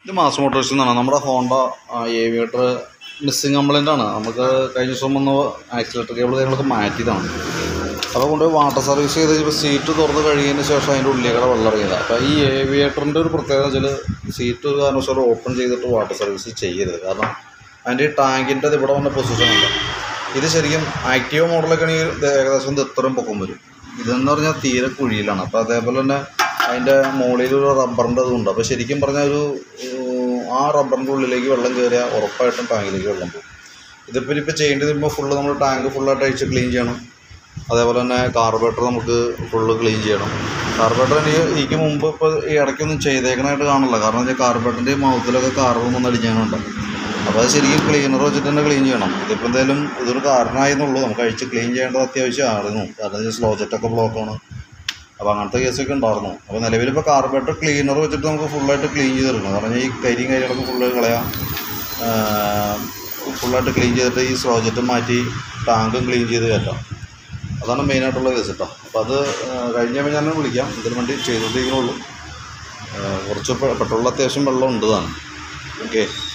ഇത് മാസ് മോട്ടോഴ്സിൽ നിന്നാണ് നമ്മുടെ ഹോണ്ട ഏവിയേറ്റർ മിസ്സിങ് കംപ്ലൈൻ്റ് ആണ് നമുക്ക് കഴിഞ്ഞ ദിവസം വന്ന് ആക്സിലേറ്റർ കേബിൾ കാര്യങ്ങളൊക്കെ മാറ്റിയതാണ് അപ്പോൾ കൊണ്ട് വാട്ടർ സർവീസ് ചെയ്ത് ഇപ്പോൾ സീറ്റ് തുറന്ന് കഴിയുന്നതിന് ശേഷം അതിൻ്റെ ഉള്ളിലൂടെ വെള്ളം ഇറങ്ങിയതാണ് അപ്പോൾ ഈ ഏവിയേറ്ററിൻ്റെ ഒരു പ്രത്യേകത വെച്ചാൽ സീറ്റ് ഒരു കാരണവശാലും ഓപ്പൺ ചെയ്തിട്ട് വാട്ടർ സർവീസ് ചെയ്യരുത് കാരണം അതിൻ്റെ ഈ ടാങ്കിൻ്റെ ഇവിടെ വന്ന പൊസിഷൻ ഉണ്ട് ഇത് ശരിക്കും ആക്റ്റീവ് മോഡലൊക്കെ ആണെങ്കിൽ ഇത് ഏകദേശം ഇത് ഇത്രയും പൊക്കം വരും ഇതെന്ന് പറഞ്ഞാൽ തീരെ കുഴിയിലാണ് അപ്പോൾ അതേപോലെ തന്നെ അതിൻ്റെ മുകളിൽ ഒരു റബ്ബറിൻ്റെ ഇതുണ്ട് അപ്പോൾ ശരിക്കും പറഞ്ഞാൽ ഒരു ഏഹ്, ആ റബ്ബറിൻ്റെ ഉള്ളിലേക്ക് വെള്ളം കയറിയാൽ ഉറപ്പായിട്ടും ടാങ്കിലേക്ക് വെള്ളം പോകും ഇതിപ്പോൾ ഇനിയിപ്പോൾ ചെയ്യേണ്ടത് ഇപ്പോൾ ഫുള്ള് നമ്മൾ ടാങ്ക് ഫുള്ളായിട്ട് അഴിച്ച് ക്ലീൻ ചെയ്യണം അതേപോലെ തന്നെ കാർബറേറ്റർ നമുക്ക് ഫുള്ള് ക്ലീൻ ചെയ്യണം കാർബറേറ്റർ എനിക്ക് ഇതിക്ക് മുമ്പ് ഇപ്പോൾ ഈ ഇടയ്ക്കൊന്നും ചെയ്തേക്കണായിട്ട് കാണില്ല കാരണം വെച്ചാൽ കാർബറേറ്ററിൻ്റെ മൗത്തിലൊക്കെ കാർബൺ ഒന്ന് അടിക്കാനുണ്ട് അപ്പോൾ അത് ശരിക്കും ക്ലീനർ വെച്ചിട്ട് തന്നെ ക്ലീൻ ചെയ്യണം ഇതിപ്പോൾ എന്തായാലും ഇതൊരു കാരണമായിരുന്നുള്ളൂ നമുക്ക് അഴിച്ച് ക്ലീൻ ചെയ്യേണ്ടത് അത്യാവശ്യമായിരുന്നു കാരണം വെച്ചാൽ സ്ലോ ജെറ്റൊക്കെ ബ്ലോക്കാണ് അപ്പോൾ അങ്ങനത്തെ കേസൊക്കെ ഉണ്ടായിരുന്നു അപ്പോൾ നിലവിലിപ്പോൾ കാർബറേറ്റർ ക്ലീനർ വെച്ചിട്ട് നമുക്ക് ഫുള്ളായിട്ട് ക്ലീൻ ചെയ്തെടുക്കണം കാരണം ഈ കരിയും കാര്യങ്ങളൊക്കെ ഫുള്ള് കളയാം ഫുള്ളായിട്ട് ക്ലീൻ ചെയ്തിട്ട് ഈ സ്ലോ ജെറ്റ് മാറ്റി ടാങ്കും ക്ലീൻ ചെയ്ത് കയറ്റാം അതാണ് മെയിനായിട്ടുള്ള കേസ് കേട്ടോ അപ്പോൾ അത് കഴിഞ്ഞ ഞാൻ വിളിക്കാം ഇതിന് വേണ്ടി ചെയ്തുകൊണ്ടിരിക്കണുള്ളൂ കുറച്ച് പെ- പെട്രോളിൽ അത്യാവശ്യം വെള്ളം ഉണ്ട് താനും ഓക്കെ